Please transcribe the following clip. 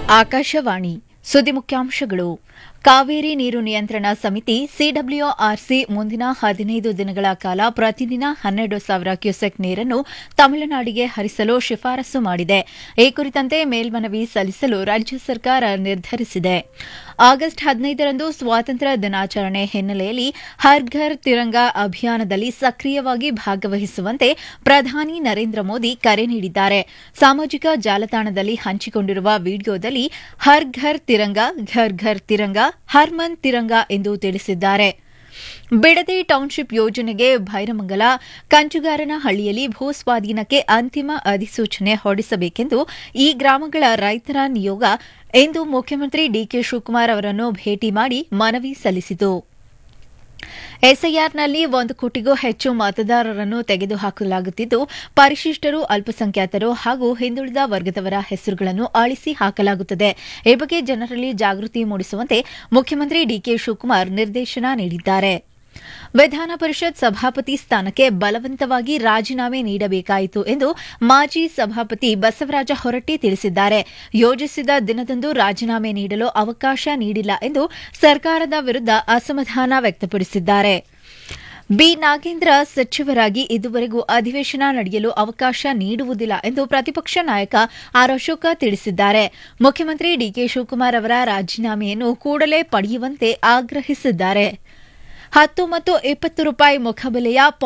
ಆಕಾಶವಾಣಿ ಸುದ್ದಿ ಮುಖ್ಯಾಂಶಗಳು ಕಾವೇರಿ ನೀರು ನಿಯಂತ್ರಣ ಸಮಿತಿ ಸಿಡಬ್ಲ್ಯೂಆರ್ಸಿ ಮುಂದಿನ ಹದಿನೈದು ದಿನಗಳ ಕಾಲ ಪ್ರತಿದಿನ ಹನ್ನೆರಡು ಸಾವಿರ ಕ್ಯೂಸೆಕ್ ನೀರನ್ನು ತಮಿಳುನಾಡಿಗೆ ಹರಿಸಲು ಶಿಫಾರಸು ಮಾಡಿದೆ ಈ ಕುರಿತಂತೆ ಮೇಲ್ಮನವಿ ಸಲ್ಲಿಸಲು ರಾಜ್ಯ ಸರ್ಕಾರ ನಿರ್ಧರಿಸಿದೆ ಆಗಸ್ಟ್ ಹದಿನೈದರಂದು ಸ್ವಾತಂತ್ರ್ಯ ದಿನಾಚರಣೆ ಹಿನ್ನೆಲೆಯಲ್ಲಿ ಹರ್ ಘರ್ ತಿರಂಗ ಅಭಿಯಾನದಲ್ಲಿ ಸಕ್ರಿಯವಾಗಿ ಭಾಗವಹಿಸುವಂತೆ ಪ್ರಧಾನಿ ನರೇಂದ್ರ ಮೋದಿ ಕರೆ ನೀಡಿದ್ದಾರೆ ಸಾಮಾಜಿಕ ಜಾಲತಾಣದಲ್ಲಿ ಹಂಚಿಕೊಂಡಿರುವ ವಿಡಿಯೋದಲ್ಲಿ ಹರ್ ಘರ್ ತಿರಂಗ ಘರ್ ಘರ್ ತಿರಂಗ ಹರ್ ಮನ್ ತಿರಂಗ ಎಂದು ತಿಳಿಸಿದ್ದಾರೆ ಬಿಡದಿ ಟೌನ್ಶಿಪ್ ಯೋಜನೆಗೆ ಭೈರಮಂಗಲ ಕಂಚುಗಾರನಹಳ್ಳಿಯಲ್ಲಿ ಭೂ ಸ್ವಾಧೀನಕ್ಕೆ ಅಂತಿಮ ಅಧಿಸೂಚನೆ ಹೊರಡಿಸಬೇಕೆಂದು ಈ ಗ್ರಾಮಗಳ ರೈತರ ನಿಯೋಗ ಇಂದು ಮುಖ್ಯಮಂತ್ರಿ ಡಿಕೆ ಶಿವಕುಮಾರ್ ಅವರನ್ನು ಭೇಟಿ ಮಾಡಿ ಮನವಿ ಸಲ್ಲಿಸಿತು ಎಸ್ಐಆರ್ನಲ್ಲಿ ಒಂದು ಕೋಟಿಗೂ ಹೆಚ್ಚು ಮತದಾರರನ್ನು ತೆಗೆದುಹಾಕಲಾಗುತ್ತಿದ್ದು ಪರಿಶಿಷ್ಟರು ಅಲ್ಪಸಂಖ್ಯಾತರು ಹಾಗೂ ಹಿಂದುಳಿದ ವರ್ಗದವರ ಹೆಸರುಗಳನ್ನು ಅಳಿಸಿ ಹಾಕಲಾಗುತ್ತದೆ ಈ ಬಗ್ಗೆ ಜನರಲ್ಲಿ ಜಾಗೃತಿ ಮೂಡಿಸುವಂತೆ ಮುಖ್ಯಮಂತ್ರಿ ಡಿಕೆ ಶಿವಕುಮಾರ್ ನಿರ್ದೇಶನ ನೀಡಿದ್ದಾರೆ ವಿಧಾನ ಪರಿಷತ್ ಸಭಾಪತಿ ಸ್ಥಾನಕ್ಕೆ ಬಲವಂತವಾಗಿ ರಾಜೀನಾಮೆ ನೀಡಬೇಕಾಯಿತು ಎಂದು ಮಾಜಿ ಸಭಾಪತಿ ಬಸವರಾಜ ಹೊರಟ್ಟಿ ತಿಳಿಸಿದ್ದಾರೆ ಯೋಜಿಸಿದ ದಿನದಂದು ರಾಜೀನಾಮೆ ನೀಡಲು ಅವಕಾಶ ನೀಡಿಲ್ಲ ಎಂದು ಸರ್ಕಾರದ ವಿರುದ್ದ ಅಸಮಾಧಾನ ವ್ಯಕ್ತಪಡಿಸಿದ್ದಾರೆ ಬಿ ನಾಗೇಂದ್ರ ಸಚಿವರಾಗಿ ಇದುವರೆಗೂ ಅಧಿವೇಶನ ನಡೆಯಲು ಅವಕಾಶ ನೀಡುವುದಿಲ್ಲ ಎಂದು ಪ್ರತಿಪಕ್ಷ ನಾಯಕ ಆರ್ ಅಶೋಕ ತಿಳಿಸಿದ್ದಾರೆ ಮುಖ್ಯಮಂತ್ರಿ ಡಿಕೆ ಶಿವಕುಮಾರ್ ಅವರ ರಾಜೀನಾಮೆಯನ್ನು ಕೂಡಲೇ ಪಡೆಯುವಂತೆ ಆಗ್ರಹಿಸಿದ್ದಾರೆ ಹತ್ತು ಮತ್ತು ಇಪ್ಪತ್ತು ರೂಪಾಯಿ ಮುಖಬೆಲೆಯ